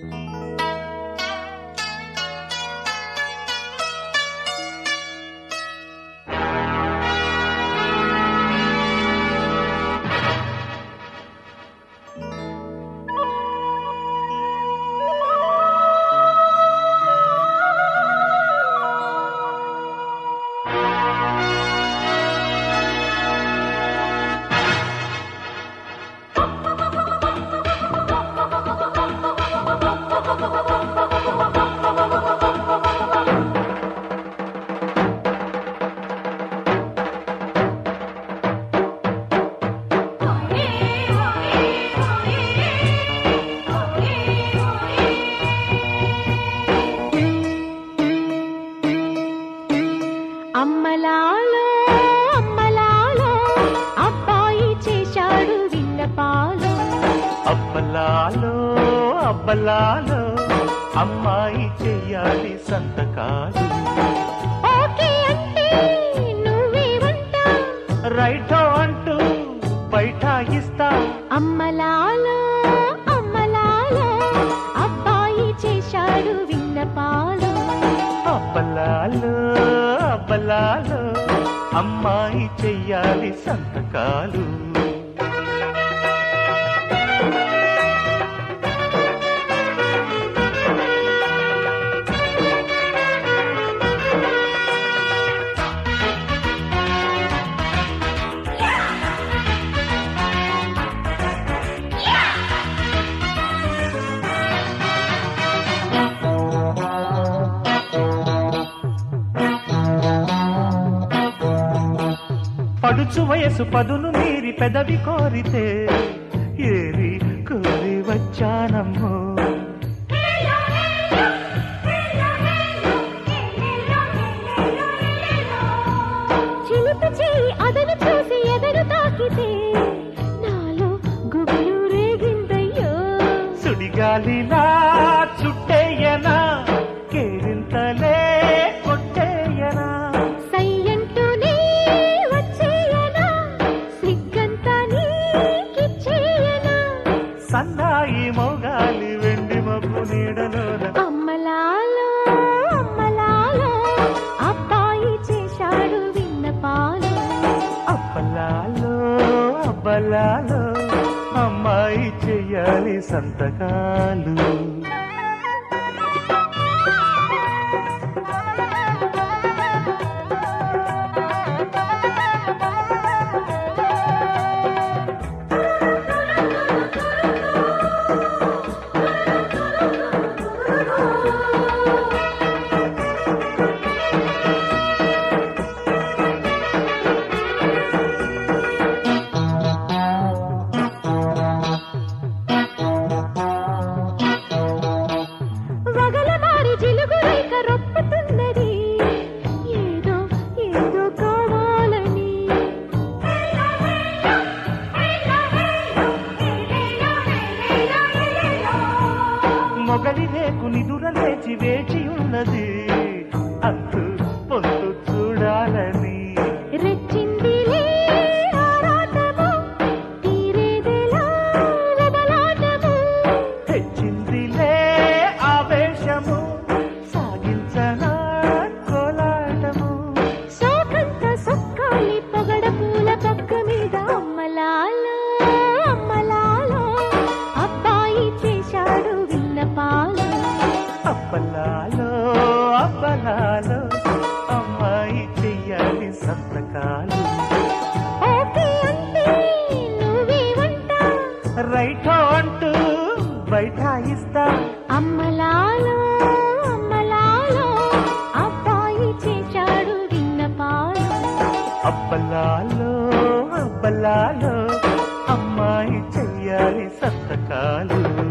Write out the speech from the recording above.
అమ్మలాలో అమ్మలాలో అబ్బాయి చేశాడు విన్నపాలు అబ్బలాలో అబ్బలాలో అమ్మాయి చెయ్యాలి సంతకాలు ఓకే అంటే నువ్వేమంట రైటో అంటూ బైఠాయిస్తా అమ్మలాలో అమ్మలాలో అబ్బాయి చేశాడు విన్నపాలు అబ్బలాలో అబ్బలాలో అమ్మాయి చెయ్యాలి సంతకాలు పడుచు వయసు పదును మీరి పెదవి కోరితే ఏరి కోరి వచ్చానమ్మో చిలిపి చేయి అదను చూసి ఎదరు తాకితే నాలో గుబులు రేగిందయ్యో సుడిగాలిలా చుట్టేయనా కేరింతలే కొట్టేయనా సయ్యంటూనే వచ్చేయనా సిగ్గంతా నీకిచ్చేయనా సన్నాయి మోగాలి వెండి మబ్బు నీడలోన అమ్మలాలో అమ్మలాలో అబ్బాయి చేశాడు విన్నపాలు అబ్బలాలో అబ్బలాలో అమ్మాయి చెయ్యాలి సంతకాలు వగల మారి జిలుగు రేఖ రొప్పుతున్నది ఏదో ఏదో కావాలని మొగలి రేకు నిదుర లేచి వేచి ఉన్నది అంతు పొంతు చూడాలని రెచ్చిందిలే ఆరాటము తీరేదెలా లబలాటము తెచ్చిందిలే ఆవేశము సాగించనా కోలాటము శోకంత సొక్కాలి పొగడ పూల పక్క మీద అమ్మలాలో అమ్మలాలో అబ్బాయి చేశాడు విన్నపాలు అప్పలాలో అప్పలాలో అమ్మాయి చెయ్యాలి సంతకాలు ఓకే అంటే నువ్వేమంటా రైటో అంటూ బైఠాయిస్తా అమ్మలాలో అమ్మలాలో అబ్బాయి చేశాడు విన్నపాలు అబ్బలాలో అబ్బలాలో అమ్మాయి చెయ్యాలి సంతకాలు